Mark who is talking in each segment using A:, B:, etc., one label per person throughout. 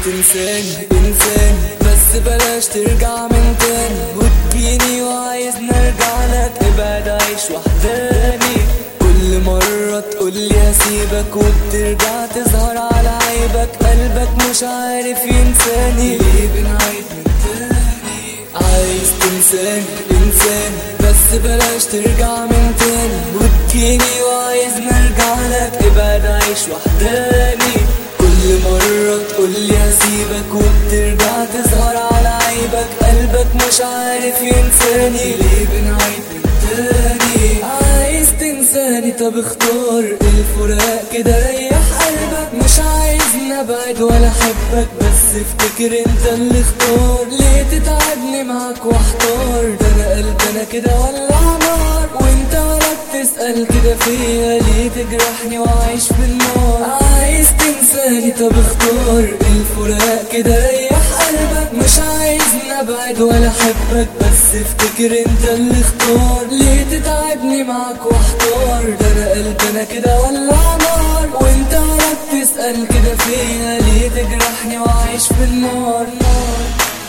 A: تنساني انساني بس بلاش ترجع من تاني وتجيني وعايز نرجع لك ابعد عيش وحداني كل مرة تقولي هسيبك وبترجع تظهر على عيبك قلبك مش عارف ينساني ليه بنعيد من تاني عايز تنساني انساني بس بلاش ترجع من تاني وتجيني وعايز نرجع لك ابعد عيش وحداني كل مرة تقولي هسيبك وبترجع تظهر على عيبك قلبك مش عارف ينساني ليه بنعيد من تاني عايز تنساني طب اختار الفراق كده ريح قلبك مش عايز نبعد ولا احبك بس افتكر انت اللي اختار ليه تتعبني معاك واحتار ده انا قلب انا كده ولع نار وانت ولا بتسأل كده فيا ليه تجرحني واعيش في النار عايز تنساني طب اختار الفراق كده ريح قلبك مش عايز نبعد ولا احبك بس افتكر انت اللي اختار ليه تتعبني معاك واحتار ده انا قلب انا كده ولع نار وانت ولا بتسأل كده فيا ليه تجرحني واعيش في النار نار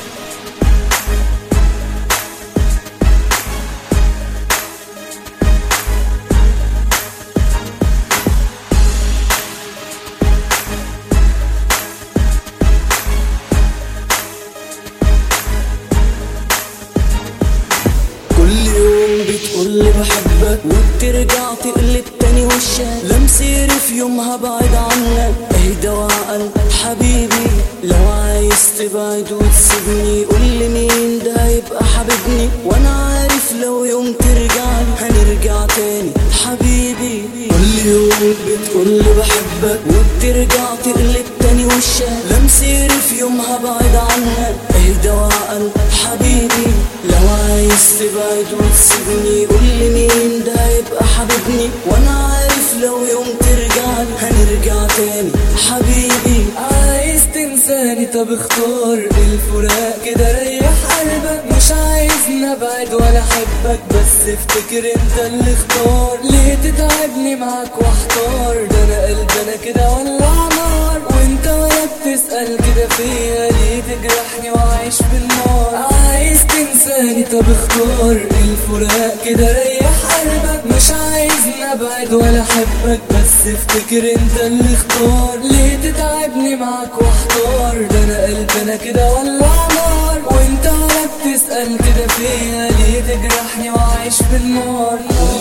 B: كل يوم بتقولي بحبك وبترجع تقلب تاني وشك لمسير في يوم هبعد عنك اهدى وعقل حبيبي لو عايز تبعد وتسيبني قولي مين ده يبقى حبيبني وانا عارف لو يوم ترجع هنرجع تاني حبيبي كل يوم بتقولي بحبك وبترجع تقلب تاني وشك لمسير في يوم هبعد عنك اهدى وعقل حبيبي لو عايز تبعد وتسيبني قولي مين ده يبقى حبيبني وانا عارف لو يوم ترجع هنرجع تاني حبيبي
A: عايز تنساني طب اختار الفراق كده ريح قلبك مش عايز نبعد ولا احبك بس افتكر انت اللي اختار ليه تتعبني معاك واحتار ده انا قلب انا كده ولع نار وانت ولا بتسأل كده فيا ليه تجرحني واعيش في النار عايز تنساني طب اختار الفراق كده ريح قلبك مش عايز نبعد ولا احبك بس افتكر انت اللي اختار ليه تتعبني معاك واحتار ده انا قلب انا كده ولع نار وانت ولا بتسأل كده فيا ليه تجرحني واعيش في النار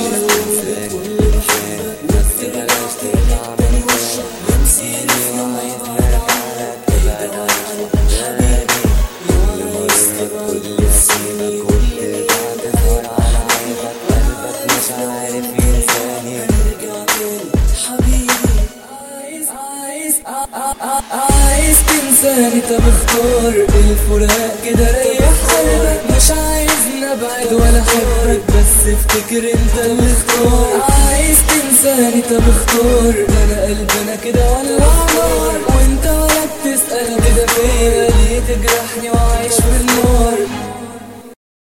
A: عايز عايز عايز تنساني طب اختار الفراق كده ريح قلبك مش عايز نبعد ولا احبك بس افتكر انت اللي اختار عايز تنساني طب اختار ده انا قلب انا كده ولع نار وانت ولا بتسأل كده فيا ليه تجرحني واعيش في النار